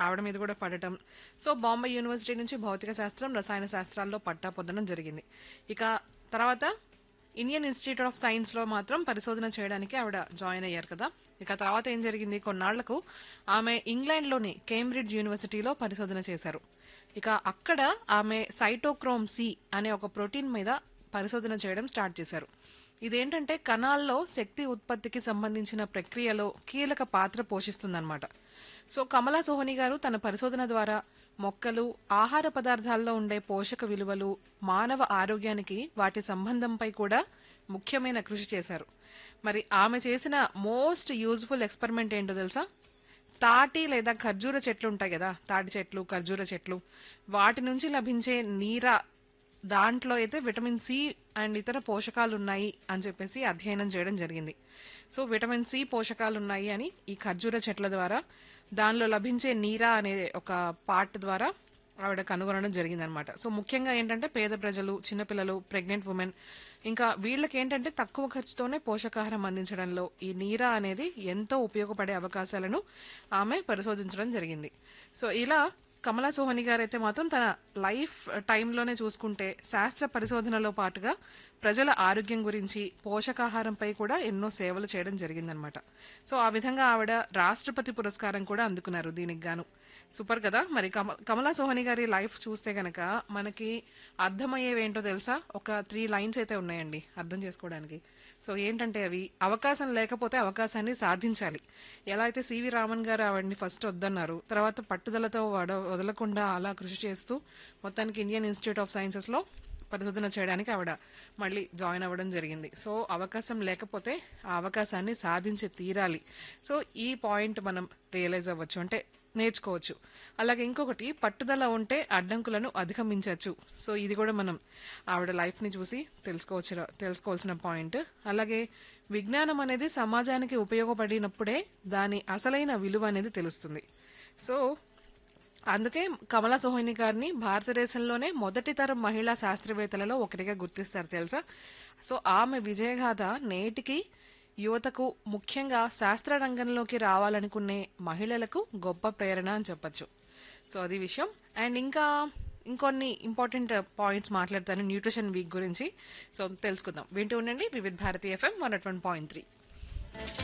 ఆవిడ మీద కూడా పడటం సో బాంబే యూనివర్సిటీ నుంచి భౌతిక శాస్త్రం రసాయన శాస్త్రాల్లో పట్టా పొందడం జరిగింది ఇక తర్వాత ఇండియన్ ఇన్స్టిట్యూట్ ఆఫ్ సైన్స్ లో మాత్రం పరిశోధన చేయడానికి ఆవిడ జాయిన్ అయ్యారు కదా ఇక తర్వాత ఏం జరిగింది కొన్నాళ్లకు ఆమె ఇంగ్లాండ్ లోని కేంబ్రిడ్జ్ యూనివర్సిటీలో పరిశోధన చేశారు ఇక అక్కడ ఆమె సైటోక్రోమ్ సి అనే ఒక ప్రోటీన్ మీద పరిశోధన చేయడం స్టార్ట్ చేశారు ఇదేంటంటే కణాల్లో శక్తి ఉత్పత్తికి సంబంధించిన ప్రక్రియలో కీలక పాత్ర పోషిస్తుందన్నమాట సో కమలా సోహని గారు తన పరిశోధన ద్వారా మొక్కలు ఆహార పదార్థాల్లో ఉండే పోషక విలువలు మానవ ఆరోగ్యానికి వాటి సంబంధంపై కూడా ముఖ్యమైన కృషి చేశారు మరి ఆమె చేసిన మోస్ట్ యూజ్ఫుల్ ఎక్స్పెరిమెంట్ ఏంటో తెలుసా తాటి లేదా ఖర్జూర చెట్లు ఉంటాయి కదా తాటి చెట్లు ఖర్జూర చెట్లు వాటి నుంచి లభించే నీర దాంట్లో అయితే విటమిన్ సి అండ్ ఇతర పోషకాలు ఉన్నాయి అని చెప్పేసి అధ్యయనం చేయడం జరిగింది సో విటమిన్ సి పోషకాలు ఉన్నాయి అని ఈ ఖర్జూర చెట్ల ద్వారా దానిలో లభించే నీరా అనే ఒక పార్ట్ ద్వారా ఆవిడ కనుగొనడం జరిగిందనమాట సో ముఖ్యంగా ఏంటంటే పేద ప్రజలు చిన్నపిల్లలు ప్రెగ్నెంట్ ఉమెన్ ఇంకా వీళ్ళకి ఏంటంటే తక్కువ ఖర్చుతోనే పోషకాహారం అందించడంలో ఈ నీరా అనేది ఎంతో ఉపయోగపడే అవకాశాలను ఆమె పరిశోధించడం జరిగింది సో ఇలా కమలా సోహని గారు అయితే మాత్రం తన లైఫ్ టైంలోనే చూసుకుంటే శాస్త్ర పరిశోధనలో పాటుగా ప్రజల ఆరోగ్యం గురించి పోషకాహారంపై కూడా ఎన్నో సేవలు చేయడం జరిగిందనమాట సో ఆ విధంగా ఆవిడ రాష్ట్రపతి పురస్కారం కూడా అందుకున్నారు దీనికి గాను సూపర్ కదా మరి కమ కమలా సోహని గారి లైఫ్ చూస్తే గనక మనకి అర్థమయ్యేవేంటో తెలుసా ఒక త్రీ లైన్స్ అయితే ఉన్నాయండి అర్థం చేసుకోవడానికి సో ఏంటంటే అవి అవకాశం లేకపోతే అవకాశాన్ని సాధించాలి ఎలా అయితే సివి రామన్ గారు ఆవిడని ఫస్ట్ వద్దన్నారు తర్వాత పట్టుదలతో వడ వదలకుండా అలా కృషి చేస్తూ మొత్తానికి ఇండియన్ ఇన్స్టిట్యూట్ ఆఫ్ సైన్సెస్ లో పరిశోధన చేయడానికి ఆవిడ మళ్ళీ జాయిన్ అవ్వడం జరిగింది సో అవకాశం లేకపోతే ఆ అవకాశాన్ని సాధించి తీరాలి సో ఈ పాయింట్ మనం రియలైజ్ అవ్వచ్చు అంటే నేర్చుకోవచ్చు అలాగే ఇంకొకటి పట్టుదల ఉంటే అడ్డంకులను అధిగమించవచ్చు సో ఇది కూడా మనం ఆవిడ లైఫ్ ని చూసి తెలుసుకోవచ్చు తెలుసుకోవాల్సిన పాయింట్ అలాగే విజ్ఞానం అనేది సమాజానికి ఉపయోగపడినప్పుడే దాని అసలైన విలువ అనేది తెలుస్తుంది సో అందుకే కమలా సోహిని గారిని భారతదేశంలోనే మొదటి తరం మహిళా శాస్త్రవేత్తలలో ఒకరిగా గుర్తిస్తారు తెలుసా సో ఆమె విజయగాథ నేటికి యువతకు ముఖ్యంగా శాస్త్ర రంగంలోకి రావాలనుకునే మహిళలకు గొప్ప ప్రేరణ అని చెప్పొచ్చు సో అది విషయం అండ్ ఇంకా ఇంకొన్ని ఇంపార్టెంట్ పాయింట్స్ మాట్లాడతాను న్యూట్రిషన్ వీక్ గురించి సో తెలుసుకుందాం వింటూ ఉండండి Vividh Bharati FM one point three